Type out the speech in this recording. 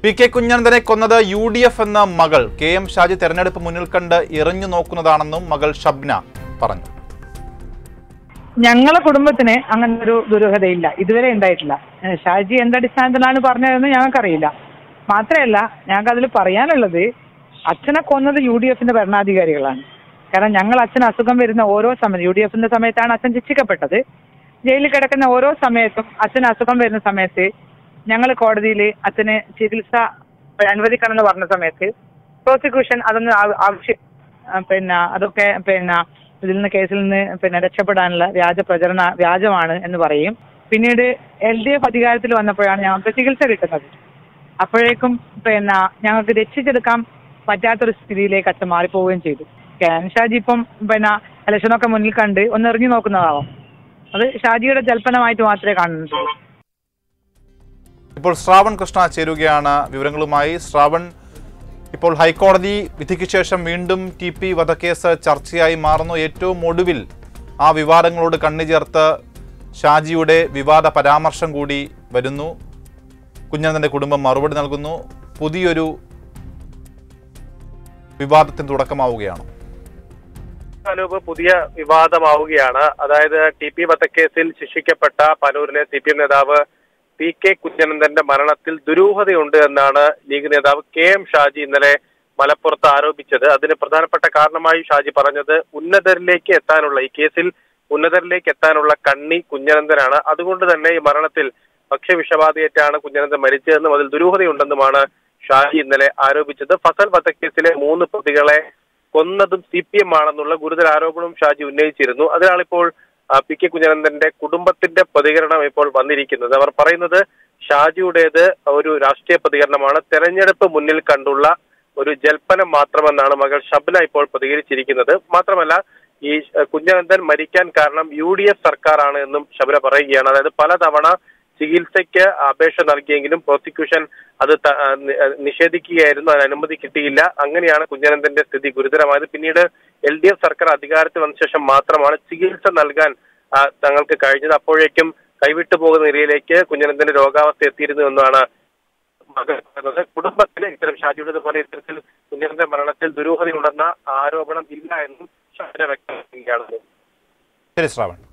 P K കുഞ്ഞനന്തനെ കൊന്നത് U D F എന്ന മകൾ കെ എം ഷാജി തെരഞ്ഞെടുപ്പ് മുന്നിൽ കണ്ട് ഇറഞ്ഞു നോക്കുന്നതാണെന്നും മകൾ ഷബ്ന പറഞ്ഞു ഞങ്ങളെ കുടുംബത്തിന് അങ്ങനെ ഒരു ദുരൂഹതയില്ല ഇതുവരെ ഉണ്ടായിട്ടില്ല ഏഹ് ഷാജി എന്തടിസ്ഥാനത്തിലാണ് പറഞ്ഞതെന്ന് ഞങ്ങൾക്കറിയില്ല മാത്രമല്ല ഞങ്ങൾക്ക് അതിൽ പറയാനുള്ളത് അച്ഛനെ കൊന്നത് യു ഡി എഫിന്റെ ഭരണാധികാരികളാണ് കാരണം ഞങ്ങൾ അച്ഛന് അസുഖം വരുന്ന ഓരോ സമയത്ത് യു ഡി എഫിന്റെ സമയത്താണ് അച്ഛൻ ശിക്ഷിക്കപ്പെട്ടത് ജയിലിൽ കിടക്കുന്ന ഓരോ സമയത്തും അച്ഛന് അസുഖം വരുന്ന സമയത്ത് ഞങ്ങൾ കോടതിയിൽ അച്ഛന് ചികിത്സ അനുവദിക്കണമെന്ന് പറഞ്ഞ സമയത്ത് പ്രോസിക്യൂഷൻ അതൊന്ന് ആവ- ആവശ്യം ആ, പിന്നെ അതൊക്കെ പിന്നെ ഇതിൽ നിന്ന് കേസിൽ നിന്ന് പിന്നെ രക്ഷപ്പെടാനുള്ള വ്യാജ പ്രചരണ വ്യാജമാണ് എന്ന് പറയും പിന്നീട് എൽ ഡി എഫ് അധികാരത്തിൽ വന്നപ്പോഴാണ് ഞങ്ങൾക്ക് ചികിത്സ കിട്ടുന്നത് അപ്പോഴേക്കും പിന്നെ ഞങ്ങൾക്ക് രക്ഷിച്ചെടുക്കാൻ പറ്റാത്തൊരു സ്ഥിതിയിലേക്ക് അച്ഛൻ മാറിപ്പോവുകയും ചെയ്തു കെ എൻ ഷാജി ഇപ്പം പിന്നെ ഇലക്ഷനൊക്കെ മുന്നിൽ കണ്ട് ഒന്ന് എറിഞ്ഞു നോക്കുന്നതാവാം അത് ഷാജിയുടെ ജൽപ്പനമായിട്ട് മാത്രമേ കാണുന്നുള്ളൂ ഇപ്പോൾ ശ്രാവൺ കൃഷ്ണ ചേരുകയാണ് വിവരങ്ങളുമായി ശ്രാവൺ ഇപ്പോൾ ഹൈക്കോടതി വിധിക്ക് ശേഷം വീണ്ടും ടി പി വധക്കേസ് ചർച്ചയായി മാറുന്നു ഏറ്റവും ഒടുവിൽ ആ വിവാദങ്ങളോട് കണ്ണു ചേർത്ത് ഷാജിയുടെ വിവാദ പരാമർശം കൂടി വരുന്നു കുഞ്ഞനന്തൻ്റെ കുടുംബം മറുപടി നൽകുന്നു പുതിയൊരു വിവാദത്തിന് തുടക്കമാവുകയാണ് അനൂപ് പുതിയ വിവാദമാവുകയാണ് അതായത് ടി പി വധക്കേസിൽ ശിക്ഷിക്കപ്പെട്ട പനൂരിലെ സി പി എം നേതാവ് പി കെ കുഞ്ഞനന്ദന്റെ മരണത്തിൽ ദുരൂഹതയുണ്ട് എന്നാണ് ലീഗ് നേതാവ് കെ എം ഷാജി ഇന്നലെ മലപ്പുറത്ത് ആരോപിച്ചത് അതിന് പ്രധാനപ്പെട്ട കാരണമായി ഷാജി പറഞ്ഞത് ഉന്നതരിലേക്ക് എത്താനുള്ള ഈ കേസിൽ ഉന്നതരിലേക്ക് എത്താനുള്ള കണ്ണി കുഞ്ഞനന്ദനാണ് അതുകൊണ്ട് തന്നെ ഈ മരണത്തിൽ ഭക്ഷ്യവിഷബാധയേറ്റാണ് കുഞ്ഞനന്ദൻ മരിച്ചതെന്നും അതിൽ ദുരൂഹതയുണ്ടെന്നുമാണ് ഷാജി ഇന്നലെ ആരോപിച്ചത് ഫസൽ വധക്കേസിലെ മൂന്ന് പ്രതികളെ കൊന്നതും സി പി എം ആണെന്നുള്ള ഗുരുതര ആരോപണവും ഷാജി ഉന്നയിച്ചിരുന്നു അതിനാണ് ഇപ്പോൾ ആ, പി കെ കുഞ്ഞനന്ദന്റെ കുടുംബത്തിന്റെ പ്രതികരണം ഇപ്പോൾ വന്നിരിക്കുന്നത് അവർ പറയുന്നത് ഷാജിയുടേത് ഒരു രാഷ്ട്രീയ പ്രതികരണമാണ് തെരഞ്ഞെടുപ്പ് മുന്നിൽ കണ്ടുള്ള ഒരു ജൽപ്പനം മാത്രമെന്നാണ് മകൾ ഷബ്ന ഇപ്പോൾ പ്രതികരിച്ചിരിക്കുന്നത് മാത്രമല്ല ഈ ഏഹ്, കുഞ്ഞനന്ദൻ മരിക്കാൻ കാരണം യു ഡി എഫ് സർക്കാരാണ് എന്നും ഷബ്ന പറയുകയാണ് അതായത് പലതവണ ചികിത്സയ്ക്ക് അപേക്ഷ നൽകിയെങ്കിലും പ്രോസിക്യൂഷൻ അത് ത- ആ, നി- ആ, നിഷേധിക്കുകയായിരുന്നു അതിന് അനുമതി കിട്ടിയില്ല അങ്ങനെയാണ് കുഞ്ഞനന്ദന്റെ സ്ഥിതി ഗുരുതരമായത് പിന്നീട് എൽ ഡി എഫ് സർക്കാർ അധികാരത്തിൽ വന്ന ശേഷം മാത്രമാണ് ചികിത്സ നൽകാൻ ആ, തങ്ങൾക്ക് കഴിഞ്ഞത് അപ്പോഴേക്കും കൈവിട്ടു പോകുന്ന നിലയിലേക്ക് കുഞ്ഞനന്ദന്റെ രോഗാവസ്ഥ എത്തിയിരുന്നു എന്നാണ് മകൻ പറയുന്നത് കുടുംബത്തിന് ഇത്തരം ഷാജിയുടെ പോലെ ഇത്തരത്തിൽ കുഞ്ഞനന്ദന്റെ മരണത്തിൽ ദുരൂഹതയുണ്ടെന്ന ആരോപണം ഇല്ല എന്നും ഷാജിനെ വ്യക്തമാക്കുകയാണ് ശരി ശ്രാവൺ